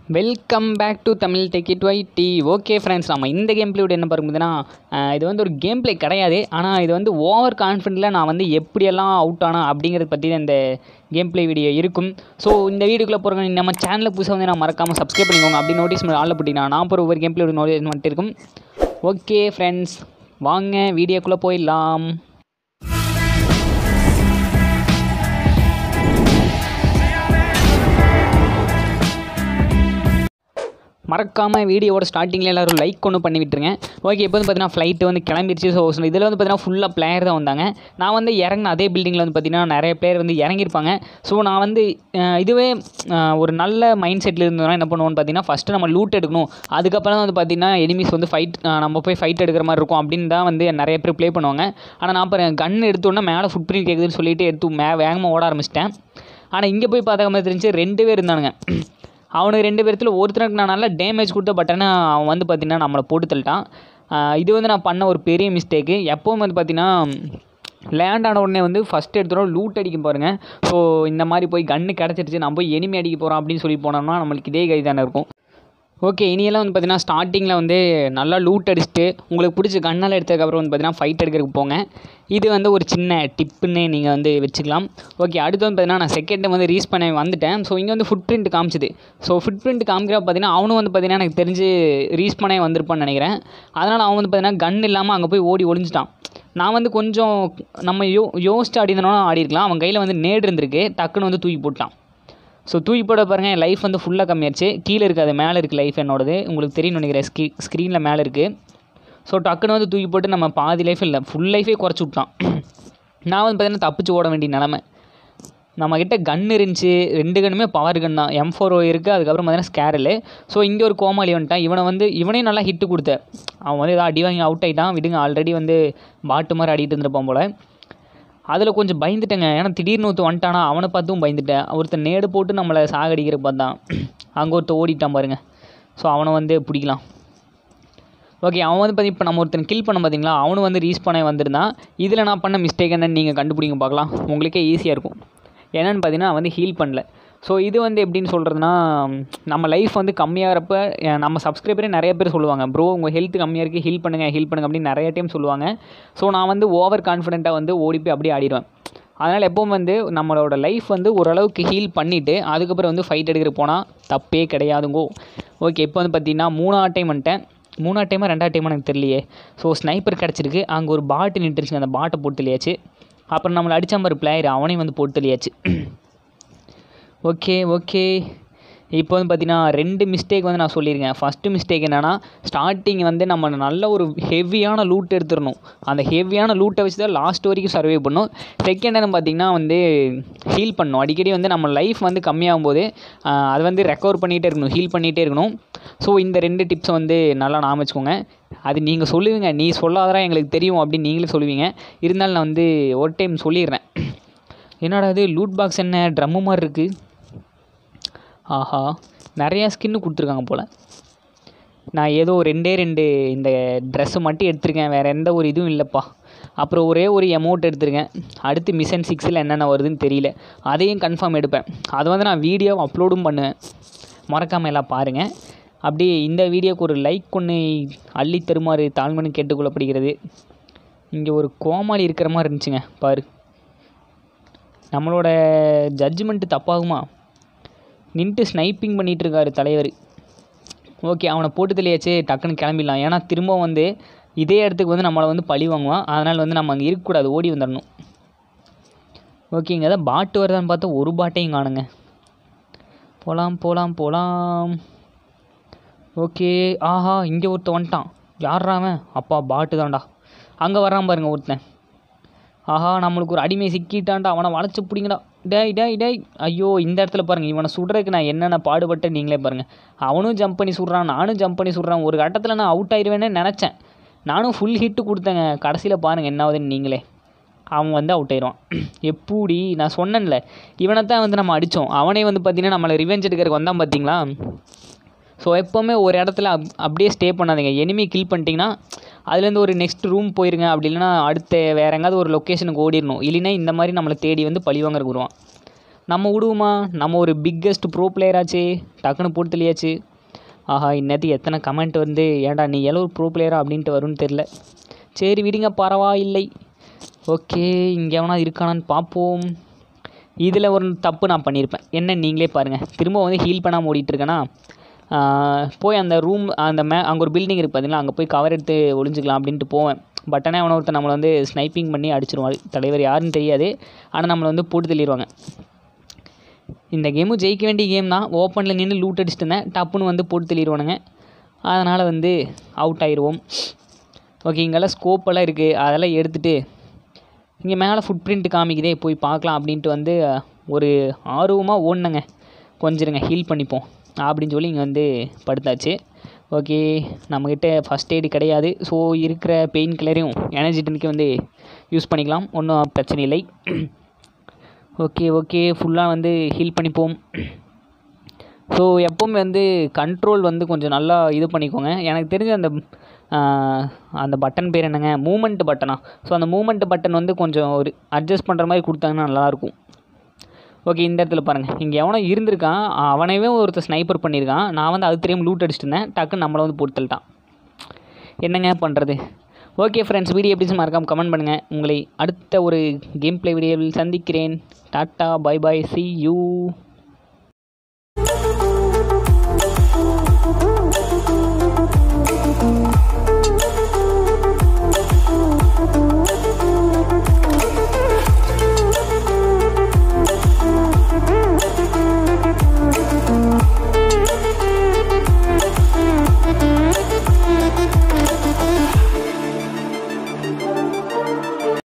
welcome back to Tamil tech இட் ஒய் டி ஓகே ஃப்ரெண்ட்ஸ் நம்ம இந்த கேம் பிளேயோட என்ன பார்க்கும்போதுன்னா அஹ், இது வந்து ஒரு கேம் பிளே கிடையாது ஆனால் இது வந்து ஓவர் கான்ஃபிடென்ட்டில் நான் வந்து எப்படியெல்லாம் அவுட் ஆனேன் அப்படிங்கிறத பற்றி தான் இந்த கேம் பிளே வீடியோ இருக்கும் ஸோ இந்த வீடியோக்குள்ளே போகிறவங்க நம்ம சேனலுக்கு புதுசாக வந்து நான் மறக்காமல் சப்ஸ்கிரைப் பண்ணிக்கோங்க அப்படி நோட்டீஸ் ஆளில் போட்டிங்கன்னா நான் போகிற ஒவ்வொரு கேம் பிளேயோட நோட்டீஸ் மட்டும் இருக்கும் ஓகே ஃப்ரெண்ட்ஸ் வாங்க வீடியோக்குள்ளே போயிடலாம் மறக்காமல் வீடியோவோட ஸ்டார்டிங்கில் எல்லோரும் லைக் ஒன்று பண்ணி விட்டுருங்க ஓகே இப்போ வந்து பார்த்தீங்கன்னா ஃப்ளைட்டு வந்து கிளம்பிருச்சு ஸோ இதில் வந்து பார்த்தீங்கன்னா ஃபுல்லாக பிளேயர் தான் வந்தாங்க நான் வந்து இறங்கின அதே பில்டிங்கில் வந்து பார்த்தீங்கன்னா நிறைய பேர் வந்து இறங்கியிருப்பாங்க ஸோ நான் வந்து அஹ், இதுவே அஹ், ஒரு நல்ல மைண்ட் செட்டில் இருந்தோம்னா என்ன பண்ணுவோம்னு பார்த்தீங்கன்னா ஃபஸ்ட்டு நம்ம லூட் எடுக்கணும் அதுக்கப்புறம் வந்து பார்த்தீங்கன்னா எனிமீஸ் வந்து ஃபைட் நம்ம போய் ஃபைட் எடுக்கிற மாதிரி இருக்கும் அப்படின்னு தான் வந்து நிறைய பேர் ப்ளே பண்ணுவாங்க ஆனால் நான் இப்போ கன் எடுத்தோன்னே மேலே ஃபுட் பிரிண்ட் கேட்குதுன்னு சொல்லிட்டு எடுத்து மே வேகமாக ஓட ஆரம்பிச்சிட்டேன் ஆனால் இங்கே போய் பார்த்த மாதிரி தெரிஞ்சு ரெண்டு பேர் இருந்தானுங்க அவனுக்கு ரெண்டு பேர்த்துல ஒருத்தனுக்கு நான் நல்லா டேமேஜ் கொடுத்த பட் ஆனால் அவன் வந்து பார்த்தீங்கன்னா நம்மளை போட்டு தள்ளிட்டான் ஆஹ் இது வந்து நான் பண்ண ஒரு பெரிய மிஸ்டேக்கு எப்பவும் வந்து பார்த்தீங்கன்னா லேண்ட் ஆன உடனே வந்து ஃபஸ்ட் எடுத்துகிறோம் லூட் அடிக்க பாருங்க ஸோ இந்த மாதிரி போய் கன்று கிடச்சிருச்சு நான் போய் எனிமி அடிக்க போகிறோம் அப்படின்னு சொல்லி போனோம்னா நம்மளுக்கு இதே கை தானே இருக்கும் ஓகே இனியெல்லாம் வந்து பார்த்தீங்கன்னா ஸ்டார்டிங்கில் வந்து நல்லா லூட் அடிச்சுட்டு உங்களுக்கு பிடிச்ச கண்ணால் எடுத்ததுக்கப்புறம் வந்து பார்த்தீங்கன்னா ஃபைட் எடுக்கிறதுக்கு போங்க இது வந்து ஒரு சின்ன டிப்புன்னு நீங்கள் வந்து வச்சுக்கலாம் ஓகே அடுத்து வந்து பார்த்தீங்கன்னா நான் செகண்ட் டைம் வந்து ரீஸ் பண்ண வந்துட்டேன் ஸோ இங்கே வந்து ஃபுட் பிரிண்ட் காமிச்சுது ஸோ ஃபுட் பிரிண்ட் காமிக்கிறப்ப பார்த்தீங்கன்னா அவனும் வந்து பார்த்தீங்கன்னா எனக்கு தெரிஞ்சு ரீஸ் பண்ணே வந்திருப்பான்னு நினைக்கிறேன் அதனால் அவன் வந்து பார்த்தீங்கன்னா கன் இல்லாமல் அங்கே போய் ஓடி ஒளிஞ்சிட்டான் நான் வந்து கொஞ்சம் நம்ம யோ யோசிச்சு ஆடி இருந்தோம்னா ஆடி இருக்கலாம் அவன் கையில் வந்து நேடு இருந்திருக்கு டக்குன்னு வந்து தூக்கி போட்டான் ஸோ தூக்கி போட பாருங்கள் என் லைஃப் வந்து ஃபுல்லாக கம்மியாச்சு கீழே இருக்காது மேலே இருக்குது லைஃப் என்னோடது உங்களுக்கு தெரியும் நினைக்கிறேன் ஸ்க்ரீ ஸ்க்ரீனில் மேலே இருக்குது ஸோ டக்குன்னு வந்து தூக்கி போட்டு நம்ம பாதி லைஃப் இல்லை ஃபுல் லைஃபே குறைச்சி விட்டான் நான் வந்து பார்த்தீங்கன்னா தப்பிச்சு ஓட வேண்டிய நிலமை நம்மக்கிட்ட கன் இருந்துச்சு ரெண்டு கன்னுமே பவர் கன் தான் எம் ஃபோர் இருக்குது அதுக்கப்புறம் பார்த்தீங்கன்னா ஸ்கேரலு ஸோ இங்கே ஒரு கோமாளி வந்துட்டான் இவனை வந்து இவனையும் நல்லா ஹிட்டு கொடுத்த அவன் வந்து ஏதாவது அடி வாங்கி அவுட் ஆகிட்டான் விடுங்க ஆல்ரெடி வந்து பாட்டு மாதிரி ஆடிட்டு இருந்திருப்பான் போல் அதில் கொஞ்சம் பயந்துட்டேங்க ஏன்னா திடீர்னு ஒருத்தன் வந்துட்டானா அவனை பார்த்தும் பயந்துட்டேன் ஒருத்தன் நேடு போட்டு நம்மளை சாகடிக்கிற பார்த்தான் அங்கே ஒருத்தன் ஓடிட்டான் பாருங்க ஸோ அவனை வந்து பிடிக்கலாம் ஓகே அவன் வந்து பார்த்தி இப்போ நம்ம ஒருத்தன் கில் பண்ண பார்த்தீங்களா அவனும் வந்து ரீஸ் பண்ண வந்திருந்தான் இதில் நான் பண்ண மிஸ்டேக் என்னன்னு நீங்கள் கண்டுபிடிங்க பார்க்கலாம் உங்களுக்கே ஈஸியாக இருக்கும் என்னென்னு பார்த்தீங்கன்னா அவன் வந்து ஹீல் பண்ணல ஸோ இது வந்து எப்படின்னு சொல்கிறதுனா நம்ம லைஃப் வந்து கம்மியாகிறப்ப அஹ், நம்ம சப்ஸ்கிரைபரே நிறைய பேர் சொல்லுவாங்க ப்ரோ உங்கள் ஹெல்த் கம்மியாக இருக்குது ஹீல் பண்ணுங்கள் ஹீல் பண்ணுங்க அப்படின்னு நிறைய டைம் சொல்லுவாங்க ஸோ நான் வந்து ஓவர் கான்ஃபிடென்ட்டாக வந்து ஓடி போய் அப்படியே ஆடிடுவேன் அதனால் எப்பவும் வந்து நம்மளோட லைஃப் வந்து ஓரளவுக்கு ஹீல் பண்ணிவிட்டு அதுக்கப்புறம் வந்து ஃபைட் எடுக்கிற போனால் தப்பே கிடையாதுங்கோ ஓகே இப்போ வந்து பார்த்தீங்கன்னா மூணாவது டைம் வந்துட்டேன் மூணாவது டைமாக ரெண்டாவது டைமாக எனக்கு தெரியலையே ஸோ ஸ்னைப்பர் கிடச்சிருக்கு அங்கே ஒரு பாட்டு நின்றுச்சுங்க அந்த பாட்டை போட்டு தெளியாச்சு அப்புறம் நம்மளை அடித்த மாதிரி பிளேயர் அவனையும் வந்து போட்டு தெளியாச்சு ஓகே ஓகே இப்போ வந்து பார்த்தீங்கன்னா ரெண்டு மிஸ்டேக் வந்து நான் சொல்லியிருக்கேன் ஃபஸ்ட்டு மிஸ்டேக் என்னென்னா ஸ்டார்டிங் வந்து நம்ம நல்ல ஒரு ஹெவியான லூட் எடுத்துடணும் அந்த ஹெவியான லூட்டை வச்சு தான் லாஸ்ட் வரைக்கும் சர்வே பண்ணணும் செகண்ட் என்ன பார்த்தீங்கன்னா வந்து ஹீல் பண்ணணும் அடிக்கடி வந்து நம்ம லைஃப் வந்து கம்மியாகும் போது ஆஹ், அது வந்து ரெக்கவர் பண்ணிகிட்டே இருக்கணும் ஹீல் பண்ணிகிட்டே இருக்கணும் ஸோ இந்த ரெண்டு டிப்ஸை வந்து நல்லா ஞாபகம் வச்சுக்கோங்க அது நீங்கள் சொல்லுவீங்க நீ சொல்லாதடா எங்களுக்கு தெரியும் அப்படின்னு நீங்களே சொல்லுவீங்க இருந்தாலும் நான் வந்து ஒரு டைம் சொல்லிடுறேன் என்னடா இது லூட் பாக்ஸ் என்ன ட்ரம்மு மாதிரி இருக்குது ஆஹா நிறையா ஸ்கின்னு கொடுத்துருக்காங்க போல் நான் ஏதோ ரெண்டே ரெண்டு இந்த ட்ரெஸ்ஸு மட்டும் எடுத்திருக்கேன் வேறு எந்த ஒரு இதுவும் இல்லைப்பா அப்புறம் ஒரே ஒரு அமௌண்ட் எடுத்திருக்கேன் அடுத்து மிஷன் சிக்ஸில் என்னென்ன வருதுன்னு தெரியல அதையும் கன்ஃபார்ம் எடுப்பேன் அதை வந்து நான் வீடியோ அப்லோடும் பண்ணுவேன் மறக்காமல் எல்லாம் பாருங்கள் அப்படியே இந்த வீடியோக்கு ஒரு லைக் ஒன்று அள்ளி தருமாறு தாழ்மனு கேட்டுக்கொள்ளப்படுகிறது இங்கே ஒரு கோமாளி இருக்கிற மாதிரி இருந்துச்சுங்க பாரு நம்மளோட ஜட்ஜ்மெண்ட்டு தப்பாகுமா நின்ட்டு ஸ்னைப்பிங் பண்ணிகிட்டு இருக்காரு தலைவர் ஓகே அவனை போட்டு தெளியாச்சு டக்குன்னு கிளம்பிடலாம் ஏன்னா திரும்ப வந்து இதே இடத்துக்கு வந்து நம்மளை வந்து பழி வாங்குவான் அதனால் வந்து நம்ம அங்கே இருக்கக்கூடாது ஓடி வந்துடணும் ஓகே இங்கே தான் பாட்டு வருதான்னு பார்த்தா ஒரு பாட்டையும் காணுங்க போகலாம் போகலாம் போகலாம் ஓகே ஆஹா இங்கே ஒருத்தன் வந்துட்டான் யார்ரா அவன் அப்பா பாட்டு தான்டா அங்கே வர்றான் பாருங்க ஒருத்தன் ஆஹா நம்மளுக்கு ஒரு அடிமை சிக்கிட்டான்டா அவனை வளைச்சு பிடிங்கடா டேய் டேய் டேய் ஐயோ இந்த இடத்துல பாருங்கள் இவனை சுடுறதுக்கு நான் என்னென்ன பாடுபட்டேன் நீங்களே பாருங்கள் அவனும் ஜம்ப் பண்ணி சுடுறான் நானும் ஜம்ப் பண்ணி சுடுறான் ஒரு கட்டத்தில் நான் அவுட் ஆயிடுவேன்னு நினச்சேன் நானும் ஃபுல் ஹிட்டு கொடுத்தேங்க கடைசியில் பாருங்கள் என்ன ஆகுதுன்னு நீங்களே அவன் வந்து அவுட் ஆயிடுவான் எப்படி நான் சொன்னேன்ல இவனை தான் வந்து நம்ம அடித்தோம் அவனே வந்து பார்த்தீங்கன்னா நம்மளை ரிவெஞ்ச் எடுக்கிறதுக்கு வந்தான் பார்த்தீங்களா ஸோ எப்போவுமே ஒரு இடத்துல அப் அப்படியே ஸ்டே பண்ணாதீங்க எனிமி கில் பண்ணிட்டீங்கன்னா அதுலேருந்து ஒரு நெக்ஸ்ட் ரூம் போயிருங்க அப்படி இல்லைன்னா அடுத்த வேறு எங்காவது ஒரு லொக்கேஷனுக்கு ஓடிடணும் இல்லைன்னா இந்த மாதிரி நம்மளை தேடி வந்து பழி வாங்குறதுக்கு வருவான் நம்ம விடுவோமா நம்ம ஒரு பிக்கெஸ்ட் ப்ரோ பிளேயராச்சு டக்குன்னு போட்டு தெளியாச்சு ஆஹா இந்நேரத்துக்கு எத்தனை கமெண்ட் வந்து ஏன்டா நீ எவ்வளோ ஒரு ப்ரோ பிளேயரா அப்படின்ட்டு வரும்னு தெரில சரி விடுங்க பரவாயில்லை ஓகே இங்கே எவனா இருக்கானான்னு பார்ப்போம் இதில் ஒரு தப்பு நான் பண்ணியிருப்பேன் என்ன நீங்களே பாருங்கள் திரும்ப வந்து ஹீல் பண்ணாமல் ஓடிட்டுருக்கேன்னா போய் அந்த ரூம் அந்த மே அங்கே ஒரு பில்டிங் இருக்குது பார்த்தீங்களா அங்கே போய் கவர் எடுத்து ஒளிஞ்சிக்கலாம் அப்படின்ட்டு போவேன் பட் ஆனால் அவனை ஒருத்தன் நம்மளை வந்து ஸ்னைப்பிங் பண்ணி அடிச்சிருவான் தலைவர் யாருன்னு தெரியாது ஆனால் நம்மளை வந்து போட்டு தள்ளிடுவாங்க இந்த கேமும் ஜெயிக்க வேண்டிய கேம் தான் ஓப்பனில் நின்று லூட் அடிச்சுட்டு இருந்தேன் டப்புன்னு வந்து போட்டு தள்ளிடுவானுங்க அதனால் வந்து அவுட் ஆயிடுவோம் ஓகே இங்கெல்லாம் ஸ்கோப்பெல்லாம் இருக்குது அதெல்லாம் எடுத்துகிட்டு இங்கே மேலே ஃபுட் பிரிண்ட் காமிக்குதே போய் பார்க்கலாம் அப்படின்ட்டு வந்து ஒரு ஆர்வமாக ஓடினங்க கொஞ்சிருங்க ஹீல் பண்ணிப்போம் அப்படின்னு சொல்லி இங்கே வந்து படுத்தாச்சு ஓகே நம்மக்கிட்ட ஃபஸ்ட் எய்டு கிடையாது ஸோ இருக்கிற பெயின் கிளரையும் எனர்ஜி ட்ரிங்க்கை வந்து யூஸ் பண்ணிக்கலாம் ஒன்றும் பிரச்சனை இல்லை ஓகே ஓகே ஃபுல்லாக வந்து ஹீல் பண்ணிப்போம் ஸோ எப்போவுமே வந்து கண்ட்ரோல் வந்து கொஞ்சம் நல்லா இது பண்ணிக்கோங்க எனக்கு தெரிஞ்ச அந்த அந்த பட்டன் பேர் என்னங்க மூமெண்ட் பட்டனா ஸோ அந்த மூமெண்ட் பட்டன் வந்து கொஞ்சம் ஒரு அட்ஜஸ்ட் பண்ணுற மாதிரி கொடுத்தாங்கன்னா நல்லாயிருக்கும் ஓகே இந்த இடத்துல பாருங்கள் இங்கே எவனோ இருந்திருக்கான் அவனைவே ஒருத்தர் ஸ்னைப்பர் பண்ணியிருக்கான் நான் வந்து அது தெரியாமல் லூட் அடிச்சுட்டு இருந்தேன் டக்குன்னு நம்மளை வந்து போட்டு தள்ளிட்டான் என்னங்க பண்ணுறது ஓகே ஃப்ரெண்ட்ஸ் வீடியோ எப்படி மறக்காமல் கமெண்ட் பண்ணுங்கள் உங்களை அடுத்த ஒரு கேம் ப்ளே வீடியோவில் சந்திக்கிறேன் டாட்டா பை பாய் சி யூ